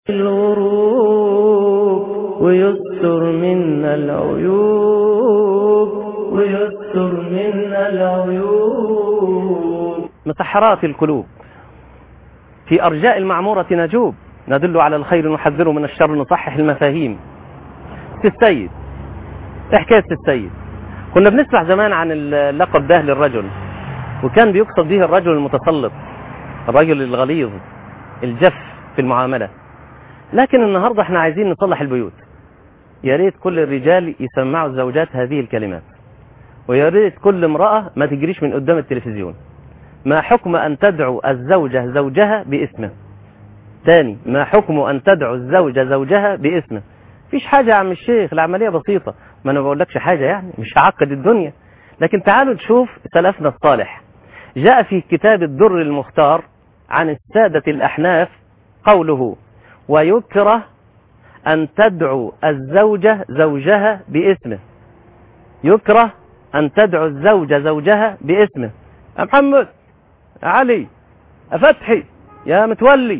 الغروب ويستر منا العيوب ويستر منا العيوب مسحرات القلوب في أرجاء المعمورة نجوب ندل على الخير نحذر من الشر نصحح المفاهيم السيد إيه حكاية السيد كنا بنسمع زمان عن اللقب ده للرجل وكان بيقصد به الرجل المتسلط الرجل الغليظ الجف في المعاملة لكن النهاردة احنا عايزين نصلح البيوت يا ريت كل الرجال يسمعوا الزوجات هذه الكلمات ويا ريت كل امرأة ما تجريش من قدام التلفزيون ما حكم أن تدعو الزوجة زوجها باسمه تاني ما حكم أن تدعو الزوجة زوجها باسمه فيش حاجة يا عم الشيخ العملية بسيطة ما أنا بقولكش حاجة يعني مش هعقد الدنيا لكن تعالوا نشوف سلفنا الصالح جاء في كتاب الدر المختار عن السادة الأحناف قوله ويكره أن تدعو الزوجة زوجها باسمه يكره أن تدعو الزوجة زوجها باسمه يا محمد يا علي يا فتحي يا متولي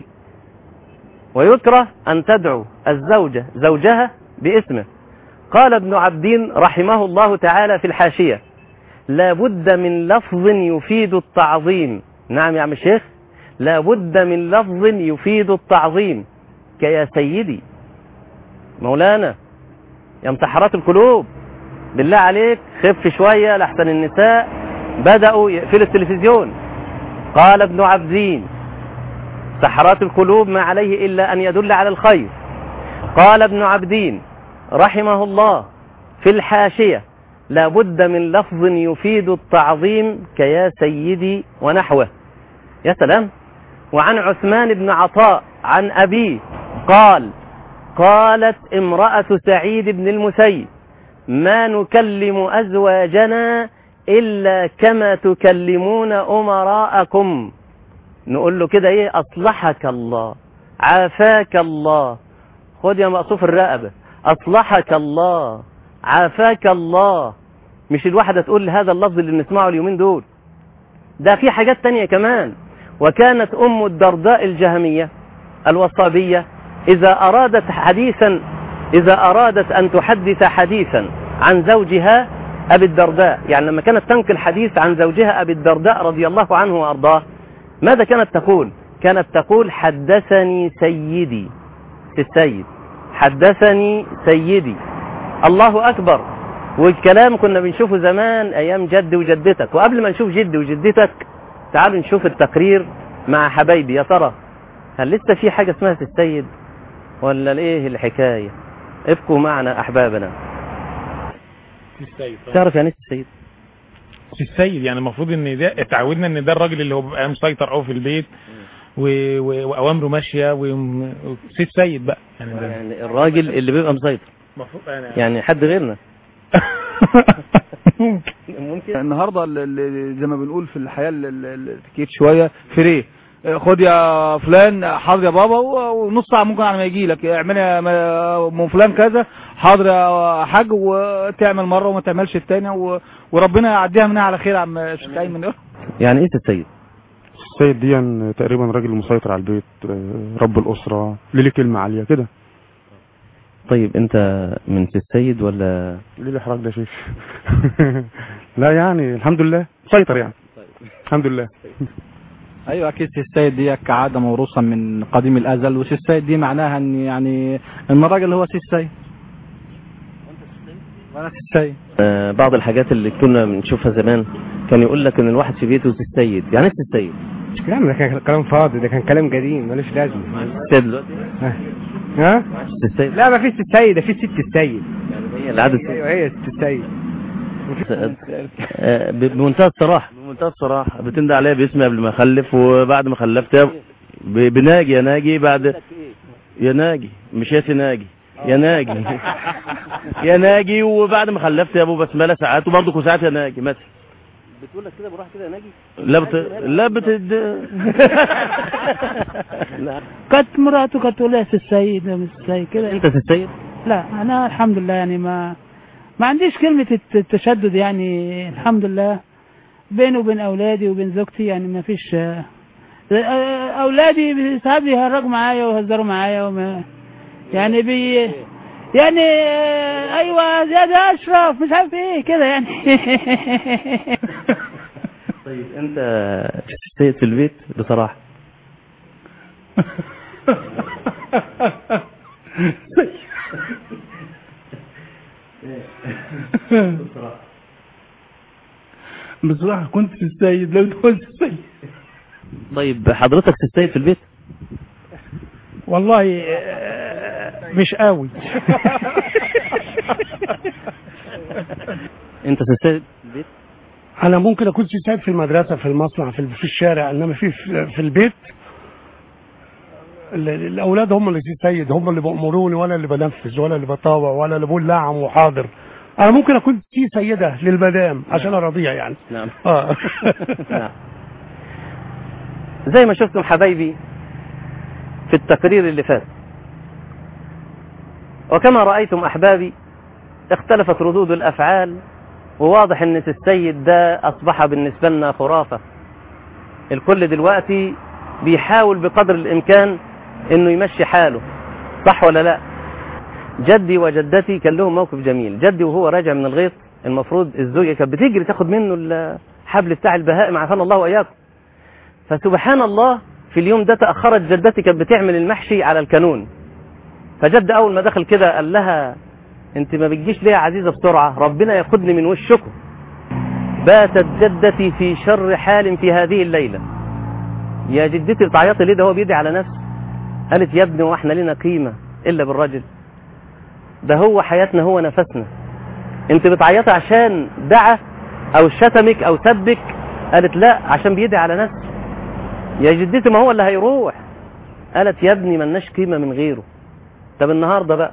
ويكره أن تدعو الزوجة زوجها باسمه قال ابن عبدين رحمه الله تعالى في الحاشية لا بد من لفظ يفيد التعظيم نعم يا عم الشيخ لا بد من لفظ يفيد التعظيم كيا سيدي مولانا يا مسحرات القلوب بالله عليك خف شوية لحسن النساء بدأوا يقفلوا التلفزيون قال ابن عبدين سحرات القلوب ما عليه إلا أن يدل على الخير قال ابن عبدين رحمه الله في الحاشية لا بد من لفظ يفيد التعظيم كيا سيدي ونحوه يا سلام وعن عثمان بن عطاء عن أبيه قال قالت امرأة سعيد بن المسيب ما نكلم أزواجنا إلا كما تكلمون أمراءكم نقول له كده إيه أصلحك الله عافاك الله خد يا مقصوف الرقبة أصلحك الله عافاك الله مش الواحدة تقول هذا اللفظ اللي بنسمعه اليومين دول ده في حاجات تانية كمان وكانت أم الدرداء الجهمية الوصابية إذا أرادت حديثا إذا أرادت أن تحدث حديثا عن زوجها أبي الدرداء يعني لما كانت تنقل حديث عن زوجها أبي الدرداء رضي الله عنه وأرضاه ماذا كانت تقول كانت تقول حدثني سيدي السيد حدثني سيدي الله أكبر والكلام كنا بنشوفه زمان أيام جد وجدتك وقبل ما نشوف جد وجدتك تعالوا نشوف التقرير مع حبايبي يا ترى هل لسه في حاجة اسمها السيد ولا ايه الحكاية ابقوا معنا أحبابنا السيد تعرف يعني ايه السيد السيد يعني المفروض ان ده اتعودنا ان ده الراجل اللي هو بيبقى مسيطر قوي في البيت و... و... واوامره ماشيه و- وسيد سيد بقى يعني ده يعني الراجل اللي بيبقى مسيطر المفروض يعني يعني حد غيرنا ممكن النهارده ال- ال- زي ما بنقول في الحياه ال- ال- الاتيكيت شويه فري خد يا فلان حاضر يا بابا و- ونص ساعه ممكن على ما يجي لك اعمل يا م- ام فلان كذا حاضر يا حاج وتعمل مره وما تعملش التانيه و- وربنا يعديها منها على خير يا عم شيخ ايمن يعني ايه السيد السيد دي تقريبا راجل مسيطر على البيت آه، رب الأسرة اللي ليه كلمة عالية كده طيب انت من السيد ولا ليه الإحراج ده يا شيخ لا يعني الحمد لله مسيطر يعني الحمد لله ايوه اكيد سي السيد دي كعاده موروثه من قديم الازل وسي السيد دي معناها ان يعني ان الراجل هو سي السيد وانا سي السيد آه بعض الحاجات اللي كنا بنشوفها زمان كان يقول لك ان الواحد في بيته السيد يعني ايه السيد كلام ده كان كلام فاضي ده كان كلام قديم ملوش لازمه السيد دلوقتي ها السيد لا ما فيش السيد ده في ست السيد هي اللي عادت ايوه هي ست السيد آه، ب- بمنتهى الصراحة بمنتهى الصراحة بتندى عليا باسمي قبل ما اخلف وبعد ما خلفت يا- ب- بناجي يا ناجي بعد يا ناجي مش يا ناجي يا ناجي يا ناجي وبعد ما خلفت يا ابو بسمله ساعات وبرضه ساعات يا ناجي مثلا بتقول لك كده بروح كده يا ناجي لا بت... لا بت... لا كانت مراته كانت تقول لي يا سي السيد يا مس السيد كده انت في السيد لا انا الحمد لله يعني ما ما عنديش كلمة الت- التشدد يعني الحمد لله بيني وبين اولادي وبين زوجتي يعني ما فيش آه، آه، اولادي ساعات بيهرجوا معايا ويهزروا معايا وما يعني بي يعني آه، ايوه زياد اشرف مش عارف ايه كده يعني طيب انت السيد في البيت بصراحة بصراحة كنت في السيد لو كنت في السيد طيب حضرتك السيد في البيت والله آه، مش قوي انت السيد في البيت انا ممكن اكون سيد في المدرسه في المصنع في في الشارع انما في في البيت ال- الاولاد هم اللي سيد هم اللي بامروني وانا اللي بنفذ وانا اللي بطاوع وانا اللي بقول نعم وحاضر انا ممكن اكون سي سيده للمدام عشان ارضيها يعني نعم اه نعم. زي ما شفتم حبايبي في التقرير اللي فات وكما رأيتم أحبابي اختلفت ردود الأفعال وواضح ان السيد ده أصبح بالنسبة لنا خرافة الكل دلوقتي بيحاول بقدر الإمكان انه يمشي حاله صح ولا لا جدي وجدتي كان لهم موقف جميل جدي وهو راجع من الغيط المفروض الزوجة كانت بتجري تاخد منه الحبل بتاع البهائم عافانا الله وإياكم فسبحان الله في اليوم ده تأخرت جدتي كانت بتعمل المحشي على الكانون فجد أول ما دخل كده قال لها انت ما بتجيش ليه يا عزيزة بسرعة ربنا ياخدني من وشكم باتت جدتي في شر حال في هذه الليلة يا جدتي بتعيطي ليه ده هو بيدعي على نفسه قالت يا ابني واحنا لنا قيمة إلا بالرجل ده هو حياتنا هو نفسنا انت بتعيطي عشان دعا او شتمك او سبك قالت لا عشان بيدعي على نفسه يا جدتي ما هو اللي هيروح قالت يا ابني ملناش قيمة من غيره طب النهاردة بقى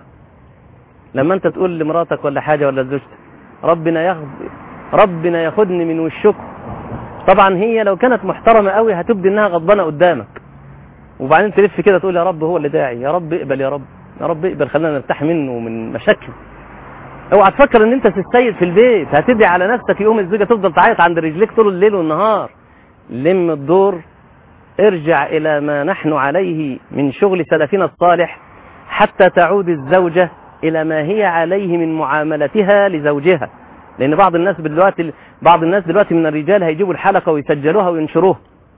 لما انت تقول لمراتك ولا حاجة ولا لزوجتك ربنا ياخد ربنا ياخدني من وشكم طبعا هي لو كانت محترمة قوي هتبدي انها غضبانة قدامك وبعدين تلف كده تقول يا رب هو اللي داعي يا رب اقبل يا رب يا رب اقبل خلينا نرتاح منه ومن مشاكله اوعى تفكر ان انت السيد في البيت هتدعي على نفسك يوم الزوجة تفضل تعيط عند رجليك طول الليل والنهار لم الدور ارجع الى ما نحن عليه من شغل سلفنا الصالح حتى تعود الزوجة الى ما هي عليه من معاملتها لزوجها لان بعض الناس دلوقتي بعض الناس دلوقتي من الرجال هيجيبوا الحلقة ويسجلوها وينشروها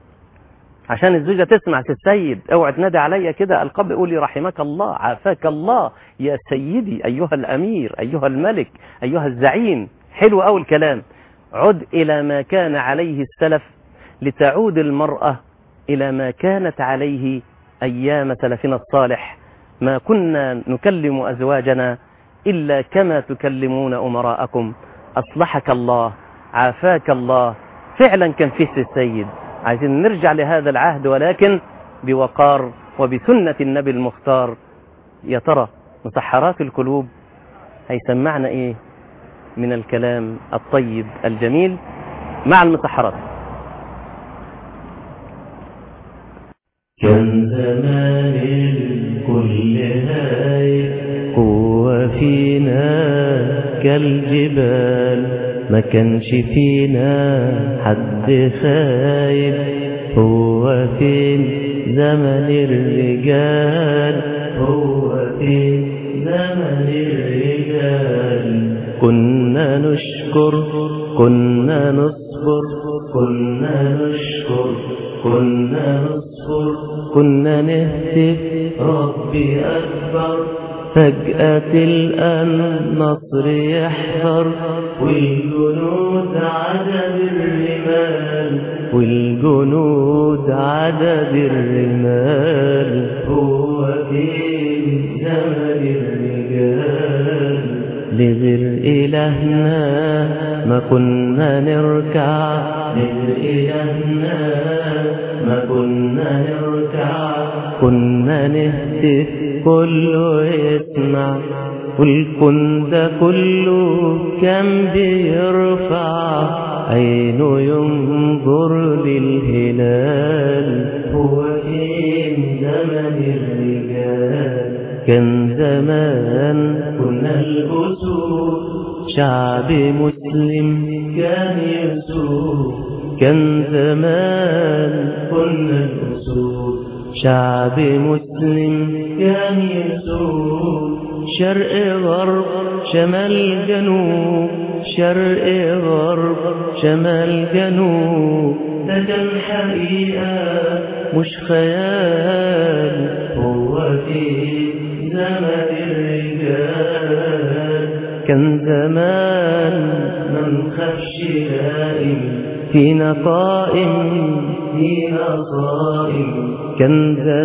عشان الزوجة تسمع السيد اوعى تنادي عليا كده القب قولي رحمك الله عافاك الله يا سيدي ايها الامير ايها الملك ايها الزعيم حلو قوي الكلام عد الى ما كان عليه السلف لتعود المرأة الى ما كانت عليه ايام سلفنا الصالح ما كنا نكلم ازواجنا الا كما تكلمون امراءكم اصلحك الله عافاك الله فعلا كان فيه السيد عايزين نرجع لهذا العهد ولكن بوقار وبسنة النبي المختار يا ترى مسحرات القلوب هيسمعنا ايه من الكلام الطيب الجميل مع المسحرات كم زمان الكل هاي قوة فينا كالجبال ما كانش فينا حد خايف هو فين زمن الرجال هو فين زمن الرجال كنا نشكر كنا نصبر كنا نشكر كنا نصبر كنا نهتف ربي أكبر فجأة تلقى النصر يحضر والجنود عدد الرمال والجنود عدد الرمال هو في زمن الرجال لغير إلهنا ما كنا نركع لغير إلهنا ما كنا نركع كنا نهتف كله يسمع والكون ده كله كان بيرفع عينه ينظر للهلال هو فين زمن الرجال كان زمان كنا الأسود شعب مسلم كان يسود كان زمان كنا الأسود شعب مسلم كان يسود شرق غرب شمال جنوب شرق غرب شمال جنوب ده كان حقيقة مش خيال هو في زمن الرجال كان زمان ما نخافش لائم فينا قائم فينا صائم كان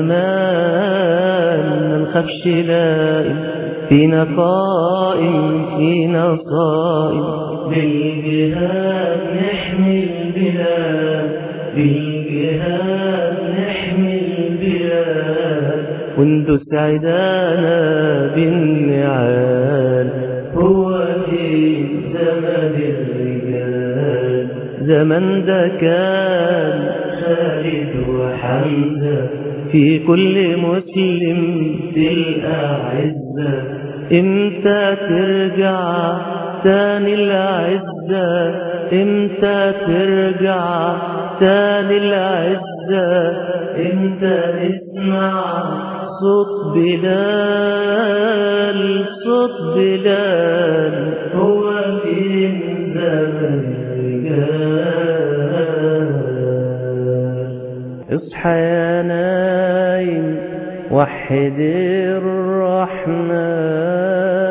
زمان ما نخافش لائم فينا قائم فينا صائم بالجهاد نحمي البلاد بالجهاد نحمي البلاد وندس عدانا بالنعال هو في زمن الرجال زمن ده كان خالد وحمزة في كل مسلم تلقى عزة امتى ترجع تاني العزة امتى ترجع تاني العزة امتى نسمع صوت بلال صوت بلال هو في زمن الرجال اصحى يا نايم وحد الرحمن